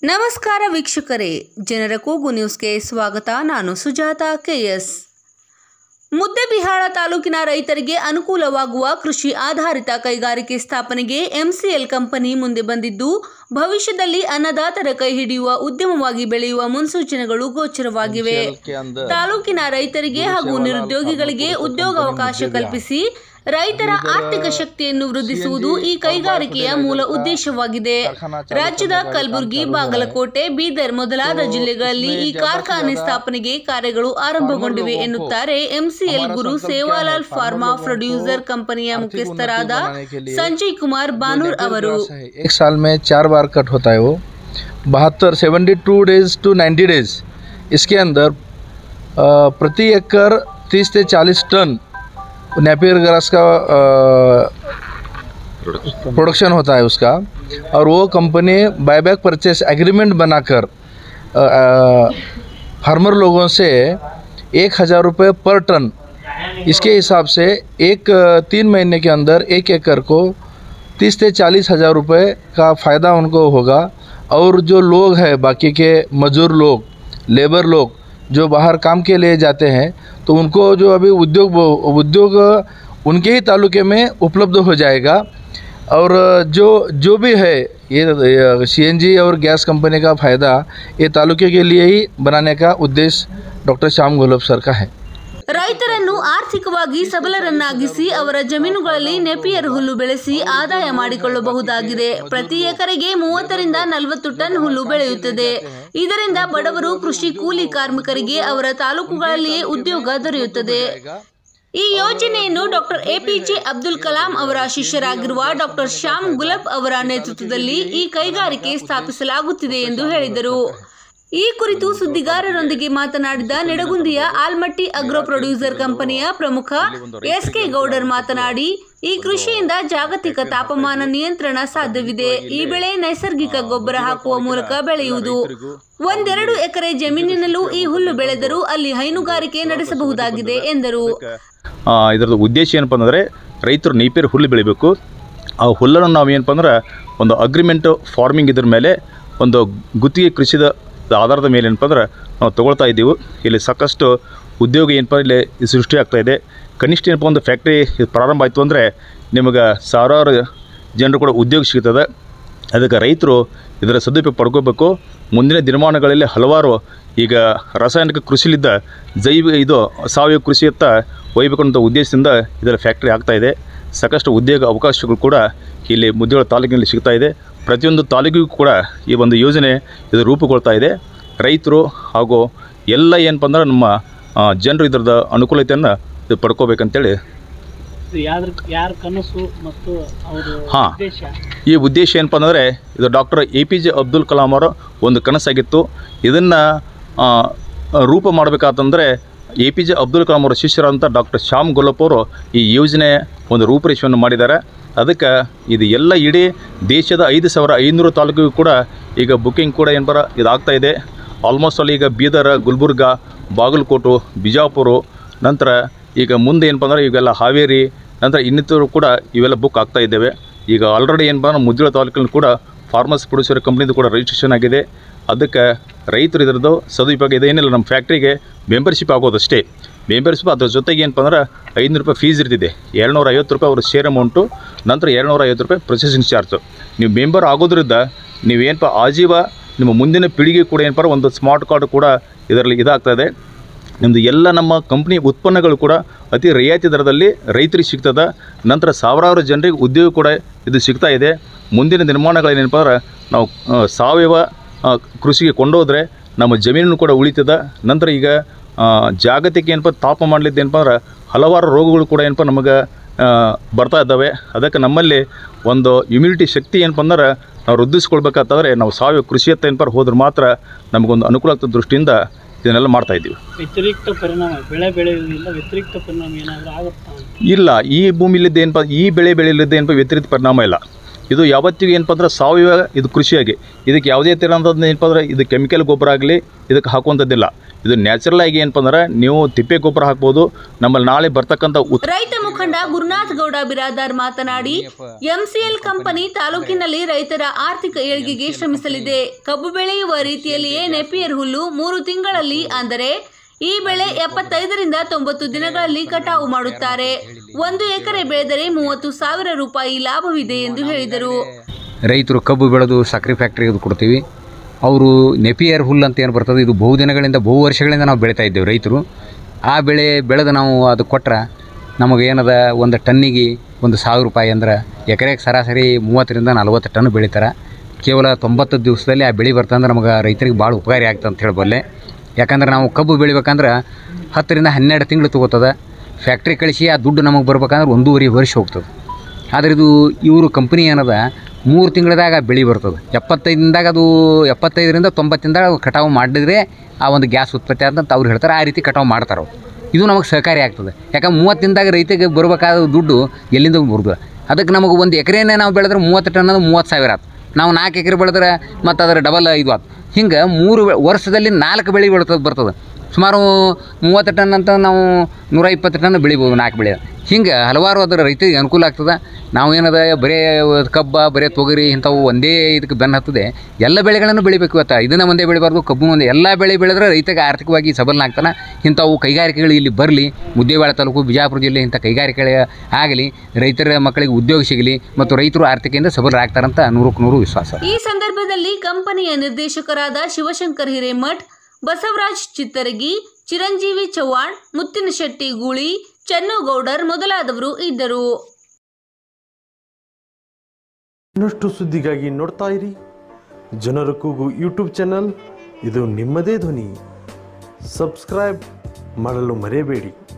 ನಮಸ್ಕಾರ ವೀಕ್ಷಕರೇ ಜನರ ಕೂಗು ನ್ಯೂಸ್ಗೆ ಸ್ವಾಗತ ನಾನು ಸುಜಾತ ಕೆಎಸ್ ಮುದ್ದೆಬಿಹಾಳ ತಾಲೂಕಿನ ರೈತರಿಗೆ ಅನುಕೂಲವಾಗುವ ಕೃಷಿ ಆಧಾರಿತ ಕೈಗಾರಿಕೆ ಸ್ಥಾಪನೆಗೆ ಎಂಸಿಎಲ್ ಕಂಪನಿ ಮುಂದೆ ಬಂದಿದ್ದು ಭವಿಷ್ಯದಲ್ಲಿ ಅನ್ನದಾತರ ಕೈ ಹಿಡಿಯುವ ಉದ್ಯಮವಾಗಿ ಬೆಳೆಯುವ ಮುನ್ಸೂಚನೆಗಳು ಗೋಚರವಾಗಿವೆ ತಾಲೂಕಿನ ರೈತರಿಗೆ ಹಾಗೂ ನಿರುದ್ಯೋಗಿಗಳಿಗೆ ಉದ್ಯೋಗಾವಕಾಶ ಕಲ್ಪಿಸಿ ರೈತರ ಆರ್ಥಿಕ ಶಕ್ತಿಯನ್ನು ವೃದ್ಧಿಸುವುದು ಈ ಕೈಗಾರಿಕೆಯ ಮೂಲ ಉದ್ದೇಶವಾಗಿದೆ ರಾಜ್ಯದ ಕಲಬುರಗಿ ಬಾಗಲಕೋಟೆ ಬೀದರ್ ಮೊದಲಾದ ಜಿಲ್ಲೆಗಳಲ್ಲಿ ಈ ಕಾರ್ಖಾನೆ ಸ್ಥಾಪನೆಗೆ ಕಾರ್ಯಗಳು ಆರಂಭಗೊಂಡಿವೆ ಎನ್ನುತ್ತಾರೆ MCL Guru Sevalal pharma producer ಕಂಪನಿಯ ಮುಖ್ಯಸ್ಥರಾದ ಸಂಜಯ್ ಕುಮಾರ್ ಬಾನೂರ್ ಅವರು एक साल में चार बार कट होता है वो बहत्तर seventy two days to ninety days इसके अंदर अ, प्रति एकड़ तीस से चालीस टन नेपियर ग्रास का प्रोडक्शन होता है उसका और वो कंपनी बायबैक परचेस एग्रीमेंट बनाकर अ, अ, फार्मर लोगों से एक हज़ार रुपये पर टन इसके हिसाब से एक अ, तीन महीने के अंदर एक एकड़ को तीस से चालीस हज़ार रुपये का फ़ायदा उनको होगा और जो लोग हैं बाकी के मज़दूर लोग लेबर लोग जो बाहर काम के लिए जाते हैं तो उनको जो अभी उद्योग उद्योग उनके ही तालुके में उपलब्ध हो जाएगा और जो जो भी है ये सीएनजी और गैस कंपनी का फ़ायदा ये तालुके के लिए ही बनाने का उद्देश्य डॉक्टर श्याम गोलब सर का है ರೈತರನ್ನು ಆರ್ಥಿಕವಾಗಿ ಸಬಲರನ್ನಾಗಿಸಿ ಅವರ ಜಮೀನುಗಳಲ್ಲಿ ನೆಪಿಯರ್ ಹುಲ್ಲು ಬೆಳೆಸಿ ಆದಾಯ ಮಾಡಿಕೊಳ್ಳಬಹುದಾಗಿದೆ ಪ್ರತಿ ಎಕರೆಗೆ ಮೂವತ್ತರಿಂದ ನಲವತ್ತು ಟನ್ ಹುಲ್ಲು ಬೆಳೆಯುತ್ತದೆ ಇದರಿಂದ ಬಡವರು ಕೃಷಿ ಕೂಲಿ ಕಾರ್ಮಿಕರಿಗೆ ಅವರ ತಾಲೂಕುಗಳಲ್ಲಿಯೇ ಉದ್ಯೋಗ ದೊರೆಯುತ್ತದೆ ಈ ಯೋಜನೆಯನ್ನು ಡಾಕ್ಟರ್ ಎಪಿಜೆ ಅಬ್ದುಲ್ ಕಲಾಂ ಅವರ ಶಿಷ್ಯರಾಗಿರುವ ಡಾಕ್ಟರ್ ಶ್ಯಾಮ್ ಗುಲಬ್ ಅವರ ನೇತೃತ್ವದಲ್ಲಿ ಈ ಕೈಗಾರಿಕೆ ಸ್ಥಾಪಿಸಲಾಗುತ್ತಿದೆ ಎಂದು ಹೇಳಿದರು ಈ ಕುರಿತು ಸುದ್ದಿಗಾರರೊಂದಿಗೆ ಮಾತನಾಡಿದ ನಿಡಗುಂದಿಯ ಆಲ್ಮಟ್ಟಿ ಅಗ್ರೋ ಪ್ರೊಡ್ಯೂಸರ್ ಕಂಪನಿಯ ಪ್ರಮುಖ ಎಸ್ ಕೆ ಗೌಡರ್ ಮಾತನಾಡಿ ಈ ಕೃಷಿಯಿಂದ ಜಾಗತಿಕ ತಾಪಮಾನ ನಿಯಂತ್ರಣ ಸಾಧ್ಯವಿದೆ ಈ ಬೆಳೆ ನೈಸರ್ಗಿಕ ಗೊಬ್ಬರ ಹಾಕುವ ಮೂಲಕ ಬೆಳೆಯುವುದು ಒಂದೆರಡು ಎಕರೆ ಜಮೀನಿನಲ್ಲೂ ಈ ಹುಲ್ಲು ಬೆಳೆದರೂ ಅಲ್ಲಿ ಹೈನುಗಾರಿಕೆ ನಡೆಸಬಹುದಾಗಿದೆ ಎಂದರು ಆ, ಇದರದ್ದು ಉದ್ದೇಶ ಏನಪ್ಪ ಅಂದರೆ ರೈತರು ನೇಪಿಯರ್ ಹುಲ್ಲು ಬೆಳಿಬೇಕು ಆ ಹುಲ್ಲನ್ನು ನಾವು ಏನಪ್ಪ ಅಂದ್ರೆ ಒಂದು ಅಗ್ರಿಮೆಂಟ್ ಫಾರ್ಮಿಂಗ್ ಇದ್ರ ಮೇಲೆ ಒಂದು ಗುತ್ತಿಗೆ ಕೃಷಿದ ಆಧಾರದ ಮೇಲೆ ಏನಪ್ಪ ಅಂದ್ರೆ ನಾವು ತೊಗೊಳ್ತಾ ಇದ್ದೀವಿ ಇಲ್ಲಿ ಸಾಕಷ್ಟು ಉದ್ಯೋಗ ಏನಪ್ಪ ಇಲ್ಲಿ ಸೃಷ್ಟಿ ಆಗ್ತಾ ಇದೆ ಕನಿಷ್ಠ ಏನಪ್ಪ ಒಂದು ಫ್ಯಾಕ್ಟ್ರಿ ಇದು ಪ್ರಾರಂಭ ಆಯಿತು ಅಂದರೆ ನಿಮಗೆ ಸಾವಿರಾರು ಜನರು ಕೂಡ ಉದ್ಯೋಗ ಸಿಗ್ತದೆ ಅದಕ್ಕೆ ರೈತರು ಇದರ ಸದುಪಯೋಗ ಪಡ್ಕೋಬೇಕು ಮುಂದಿನ ದಿನಮಾನಗಳಲ್ಲಿ ಹಲವಾರು ಈಗ ರಾಸಾಯನಿಕ ಕೃಷಿಲಿದ್ದ ಜೈವ ಇದು ಸಾವಯವ ಕೃಷಿಯತ್ತ ಒಯ್ಯಬೇಕು ಅನ್ನೋ ಉದ್ದೇಶದಿಂದ ಇದರ ಫ್ಯಾಕ್ಟ್ರಿ ಆಗ್ತಾ ಇದೆ ಸಾಕಷ್ಟು ಉದ್ಯೋಗ ಅವಕಾಶಗಳು ಕೂಡ ಇಲ್ಲಿ ಮುದ್ದೇಳ ತಾಲೂಕಿನಲ್ಲಿ ಸಿಗ್ತಾ ಇದೆ ಪ್ರತಿಯೊಂದು ತಾಲೂಕಿಗೂ ಕೂಡ ಈ ಒಂದು ಯೋಜನೆ ಇದು ರೂಪುಗೊಳ್ತಾ ಇದೆ ರೈತರು ಹಾಗೂ ಎಲ್ಲ ಏನಪ್ಪ ಅಂದ್ರೆ ನಮ್ಮ ಆ, ಜನರು ಇದರದ ಅನುಕೂಲತೆಯನ್ನು ಇದು ಪಡ್ಕೋಬೇಕಂತೇಳಿ ಇದು ಯಾವ್ದ್ರ ಯಾರ ಕನಸು ಮತ್ತು ಅವರು ಹಾ. ಉದ್ದೇಶ ಈ ಉದ್ದೇಶ ಏನಪ್ಪ ಅಂದರೆ ಇದು doctor A P J Abdul Kalam ಅವರ ಒಂದು ಕನಸಾಗಿತ್ತು ಇದನ್ನು ರೂಪ ಮಾಡಬೇಕಾತಂದರೆ A P J Abdul Kalam ಅವರ ಶಿಷ್ಯರಂತ ಡಾಕ್ಟರ್ ಶ್ಯಾಮ್ ಗೊಲ್ಲಪ್ ಅವರು ಈ ಯೋಜನೆ ಒಂದು ರೂಪರೇಷೆಯನ್ನು ಮಾಡಿದ್ದಾರೆ ಅದಕ್ಕೆ ಇದು ಎಲ್ಲ ಇಡೀ ದೇಶದ ಐದು ಸಾವಿರ ಐನೂರು ತಾಲೂಕಿಗೂ ಕೂಡ ಈಗ ಬುಕ್ಕಿಂಗ್ ಕೂಡ ಏನಪ್ಪ ಇದಾಗ್ತಾ ಇದೆ ಆಲ್ಮೋಸ್ಟ್ ಅಲ್ಲಿ ಈಗ ಬೀದರ್ ಗುಲ್ಬರ್ಗ ಬಾಗಲಕೋಟು ಬಿಜಾಪುರ ನಂತರ ಈಗ ಮುಂದೆ ಏನಪ್ಪ ಅಂದರೆ ಇವೆಲ್ಲ ಹಾವೇರಿ ನಂತರ ಇನ್ನಿತರು ಕೂಡ ಇವೆಲ್ಲ ಬುಕ್ ಆಗ್ತಾ ಇದ್ದೇವೆ ಈಗ ಆಲ್ರೆಡಿ ಏನಪ್ಪ ಅಂದ್ರೆ ಮುದ್ದಿಳ ತಾಲೂಕಿನಲ್ಲಿ ಕೂಡ ಫಾರ್ಮರ್ಸ್ ಪ್ರೊಡ್ಯೂಸರ್ ಕಂಪ್ನಿದು ಕೂಡ ರಿಜಿಸ್ಟ್ರೇಷನ್ ಆಗಿದೆ ಅದಕ್ಕೆ ರೈತರು ಇದರದ್ದು ಸದುಪಯೋಗ ಇದೇನಿಲ್ಲ ನಮ್ಮ ಫ್ಯಾಕ್ಟ್ರಿಗೆ ಮೆಂಬರ್ಶಿಪ್ ಆಗೋದಷ್ಟೇ ಮೆಂಬರ್ಶಿಪ್ ಅದ್ರ ಜೊತೆಗೆ ಏನಪ್ಪ ಅಂದ್ರೆ ಐನೂರು ರೂಪಾಯಿ ಫೀಸ್ ಇರ್ತಿದೆ ಎರಡುನೂರ ಐವತ್ತು ರೂಪಾಯಿ ಅವ್ರ ಶೇರ್ ಅಮೌಂಟು ನಂತರ ಎರಡುನೂರ ಐವತ್ತು ರೂಪಾಯಿ ಪ್ರೊಸೆಸಿಂಗ್ ಚಾರ್ಜು ನೀವು ಮೆಂಬರ್ ಆಗೋದ್ರಿಂದ ನೀವೇನಪ್ಪ ಆಜೀವ ನಿಮ್ಮ ಮುಂದಿನ ಪೀಳಿಗೆ ಕೂಡ ಏನಪ್ಪ ಒಂದು ಸ್ಮಾರ್ಟ್ ಕಾರ್ಡ್ ಕೂಡ ಇದರಲ್ಲಿ ಇದಾಗ್ತದೆ ನಿಮ್ಮದು ಎಲ್ಲ ನಮ್ಮ ಕಂಪ್ನಿ ಉತ್ಪನ್ನಗಳು ಕೂಡ ಅತಿ ರಿಯಾಯಿತಿ ದರದಲ್ಲಿ ರೈತರಿಗೆ ಸಿಗ್ತದೆ ನಂತರ ಸಾವಿರಾರು ಜನರಿಗೆ ಉದ್ಯೋಗ ಕೂಡ ಇದು ಸಿಗ್ತಾ ಇದೆ ಮುಂದಿನ ನಿರ್ಮಾಣಗಳೇನಪ್ಪ ಅಂದ್ರೆ ನಾವು ಆ, ಸಾವಯವ ಆ, ಕೃಷಿಗೆ ಕೊಂಡೋದ್ರೆ ನಮ್ಮ ಜಮೀನು ಕೂಡ ಉಳಿತದ ನಂತರ ಈಗ ಆ, ಜಾಗತಿಕ ಏನಪ್ಪ ತಾಪಮಾನಲಿದ್ದು ಏನಪ್ಪ ಅಂದ್ರೆ ಹಲವಾರು ರೋಗಗಳು ಕೂಡ ಏನಪ್ಪ ನಮಗೆ ಆ, ಬರ್ತಾ ಇದ್ದಾವೆ ಅದಕ್ಕೆ ನಮ್ಮಲ್ಲಿ ಒಂದು ಇಮ್ಯುನಿಟಿ ಶಕ್ತಿ ಏನಪ್ಪ ಅಂದ್ರೆ ನಾವು ವೃದ್ಧಿಸ್ಕೊಳ್ಬೇಕಾತಂದ್ರೆ ನಾವು ಸಾವಯವ ಕೃಷಿಯತ್ತ ಏನಪ್ಪ ಹೋದ್ರೆ ಮಾತ್ರ ನಮಗೊಂದು ಅನುಕೂಲ ಆಗ್ತದ ದೃಷ್ಟಿಯಿಂದ ಇದನ್ನೆಲ್ಲ ಮಾಡ್ತಾ ಇದ್ದೀವಿ ವ್ಯತಿರಿಕ್ತ ಪರಿಣಾಮ ಬೆಳೆ ಬೆಳೆಯೋದ್ರಿಂದ ವ್ಯತಿರಿಕ್ತ ಪರಿಣಾಮ ಏನಾದರೂ ಆಗುತ್ತಾ ಇಲ್ಲ ಈ ಭೂಮಿಲಿದ್ದ ಏನಪ್ಪ ಈ ಬೆಳೆ ಬೆಳೆಯಲಿದ್ದ ಏನಪ್ಪ ವ್ಯತಿರಿಕ್ತ ಪರಿಣಾಮ ಇಲ್ಲ ಇದು ಯಾವತ್ತಿಗೂ ಏನಪ್ಪ ಅಂದ್ರೆ ಸಾವಯವ ಇದು ಕೃಷಿಯಾಗಿ ಇದಕ್ಕೆ ಯಾವುದೇ ಥರದಂಥದ್ದು ಏನಪ್ಪ ಅಂದ್ರೆ ಇದು ಕೆಮಿಕಲ್ ಗೊಬ್ಬರ ಆಗಲಿ ಇದಕ್ಕೆ ಹಾಕುವಂಥದ್ದಿಲ್ಲ ಇದು ನ್ಯಾಚುರಲ್ ಆಗಿ ಏನಪ್ಪ ಅಂದ್ರೆ ನೀವು ತಿಪ್ಪೆ ಗೊಬ್ಬರ ಹಾಕ್ಬೋದು ನಮ್ಮಲ್ಲಿ ನಾಳೆ ಬರ್ತಕ್ಕಂಥ ಉತ್ ರೈತ ಮುಖಂಡ ಮುಖಂಡ ಗುರುನಾಥ್ ಗೌಡ ಬಿರಾದಾರ್ ಮಾತನಾಡಿ ಎಂಸಿಎಲ್ ಕಂಪನಿ ತಾಲೂಕಿನಲ್ಲಿ ರೈತರ ಆರ್ಥಿಕ ಏಳ್ಗೆಗೆ ಶ್ರಮಿಸಲಿದೆ ಕಬ್ಬು ಬೆಳೆಯುವ ರೀತಿಯಲ್ಲಿಯೇ ನೆಪಿಯರ್ ಹುಲ್ಲು ಮೂರು ತಿಂಗಳಲ್ಲಿ ಅಂದರೆ ಈ ಬೆಳೆ ಎಪ್ಪತ್ತೈದರಿಂದ ತೊಂಬತ್ತು ದಿನಗಳಲ್ಲಿ ಕಟಾವು ಮಾಡುತ್ತಾರೆ ಒಂದು ಎಕರೆ ಬೆಳೆದರೆ ಮೂವತ್ತು ಸಾವಿರ ರೂಪಾಯಿ ಲಾಭವಿದೆ ಎಂದು ಹೇಳಿದರು ರೈತರು ಕಬ್ಬು ಬೆಳೆದು ಸಕ್ಕರೆ ಫ್ಯಾಕ್ಟ್ರಿಗೆ ಅದು ಕೊಡ್ತೀವಿ ಅವರು ನೆಪಿಯರ್ ಹುಲ್ಲು ಅಂತ ಏನು ಬರ್ತದೆ ಇದು ಬಹುದಿನಗಳಿಂದ ಬಹು ವರ್ಷಗಳಿಂದ ನಾವು ಬೆಳೀತಾ ಇದ್ದೇವೆ ರೈತರು ಆ ಬೆಳೆ ಬೆಳೆದು ನಾವು ಅದು ಕೊಟ್ರೆ ನಮಗೆ ಏನದ ಒಂದು ಟನ್ನಿಗೆ ಒಂದು ಸಾವಿರ ರೂಪಾಯಿ ಅಂದ್ರೆ ಎಕರೆಗೆ ಸರಾಸರಿ ಮೂವತ್ತರಿಂದ ನಲ್ವತ್ತು ಟನ್ ಬೆಳಿತಾರೆ ಕೇವಲ ತೊಂಬತ್ತು ದಿವಸದಲ್ಲಿ ಆ ಬೆಳೆ ಬರ್ತಂದ್ರೆ ನಮಗೆ ರೈತರಿಗೆ ಭಾಳ ಉಪಕಾರಿ ಆಗ್ತದೆ ಅಂತ ಹೇಳಬಲ್ಲೆ ಯಾಕಂದ್ರೆ ನಾವು ಕಬ್ಬು ಬೆಳಿಬೇಕಂದ್ರೆ ಹತ್ತರಿಂದ ಹನ್ನೆರಡು ತಿಂಗಳು ತೊಗೋತದೆ ಫ್ಯಾಕ್ಟ್ರಿ ಕಳಿಸಿ ಆ ದುಡ್ಡು ನಮಗೆ ಬರ್ಬೇಕಂದ್ರೆ ಒಂದೂವರೆ ವರ್ಷ ಹೋಗ್ತದೆ ಆದರೆ ಇದು ಇವರು ಕಂಪ್ನಿ ಏನದ ಮೂರು ತಿಂಗಳದಾಗ ಬೆಳೆ ಬರ್ತದೆ ಎಪ್ಪತ್ತೈದಿಂದಾಗ ಅದು ಎಪ್ಪತ್ತೈದರಿಂದ ತೊಂಬತ್ತಿಂದಾಗ ಅದು ಕಟಾವು ಮಾಡಿದ್ರೆ ಆ ಒಂದು ಗ್ಯಾಸ್ ಉತ್ಪತ್ತಿ ಆದಂತ ಅವ್ರು ಹೇಳ್ತಾರೆ ಆ ರೀತಿ ಕಟಾವು ಮಾಡ್ತಾರೆ ಅವ್ರು ಇದು ನಮಗೆ ಸಹಕಾರಿ ಆಗ್ತದೆ ಯಾಕಂದ್ರೆ ಮೂವತ್ತಿಂದಾಗ ರೈತಗೆ ಬರಬೇಕಾದ ದುಡ್ಡು ಎಲ್ಲಿಂದ ಬರ್ತದೆ ಅದಕ್ಕೆ ನಮಗೆ ಒಂದು ಎಕರೆನೇ ನಾವು ಬೆಳೆದ್ರೆ ಮೂವತ್ತು ಟನ್ ಅಂದ್ರೆ ಮೂವತ್ತು ಸಾವಿರ ಆಯ್ತು ನಾವು ನಾಲ್ಕು ಎಕರೆ ಬೆಳೆದ್ರೆ ಮತ್ತು ಅದರ ಡಬಲ್ ಇದು ಆಯ್ತು ಹಿಂಗೆ ಮೂರು ಬೆ- ವರ್ಷದಲ್ಲಿ ನಾಲ್ಕು ಬೆಳೆ ಬೆಳ್ತದೆ ಬರ್ತದೆ ಸುಮಾರು ಮೂವತ್ತು ಟನ್ ಅಂತ ನಾವು ನೂರ ಇಪ್ಪತ್ತು ಟನ್ ಬೆಳಿಬೋದು ನಾಲ್ಕು ಬೆಳೆ ಹಿಂಗೆ ಹಲವಾರು ಅದರ ರೈತರಿಗೆ ಅನುಕೂಲ ಆಗ್ತದೆ ನಾವು ಏನದ ಬರೇ ಕಬ್ಬ ಬರೇ ತೊಗರಿ ಇಂಥವು ಒಂದೇ ಇದಕ್ಕೆ ಬೆನ್ನು ಹತ್ತದೆ ಎಲ್ಲ ಬೆಳೆಗಳನ್ನು ಬೆಳಿಬೇಕು ಇವತ್ತು ಇದನ್ನ ಒಂದೇ ಬೆಳಿಬಾರ್ದು ಕಬ್ಬು ಒಂದೇ ಎಲ್ಲ ಬೆಳೆ ಬೆಳೆದ್ರೆ ರೈತಗೆ ಆರ್ಥಿಕವಾಗಿ ಸಬಲನಾಗ್ತಾನೆ ಇಂಥವು ಕೈಗಾರಿಕೆಗಳು ಇಲ್ಲಿ ಬರಲಿ ಮುದ್ದೇವಾಳ ತಾಲೂಕು ಬಿಜಾಪುರ ಜಿಲ್ಲೆ ಇಂಥ ಕೈಗಾರಿಕೆಗಳು ಆಗಲಿ ರೈತರ ಮಕ್ಕಳಿಗೆ ಉದ್ಯೋಗ ಸಿಗಲಿ ಮತ್ತು ರೈತರು ಆರ್ಥಿಕದಿಂದ ಸಬಲರಾಗ್ತಾರಂತ ನೂರಕ್ಕೆ ನೂರು ವಿಶ್ವಾಸ ಈ ಸಂದರ್ಭದಲ್ಲಿ ಕಂಪನಿಯ ನಿರ್ದೇಶಕರಾದ ಶಿವಶಂಕರ್ ಹಿರೇಮಠ್ ಬಸವರಾಜ್ ಚಿತ್ತರಗಿ ಚಿರಂಜೀವಿ ಚವ್ಹಾಣ್ ಮುತ್ತಿನಶೆಟ್ಟಿ ಗೂಳಿ ಚನ್ನುಗೌಡರ್ ಮೊದಲಾದವರು ಇದ್ದರು ಇನ್ನಷ್ಟು ಸುದ್ದಿಗಾಗಿ ನೋಡ್ತಾ ಇರಿ ಜನರ ಕೂಗು ಯೂಟ್ಯೂಬ್ ಚಾನಲ್ ಇದು ನಿಮ್ಮದೇ ಧ್ವನಿ ಸಬ್ಸ್ಕ್ರೈಬ್ ಮಾಡಲು ಮರೆಯಬೇಡಿ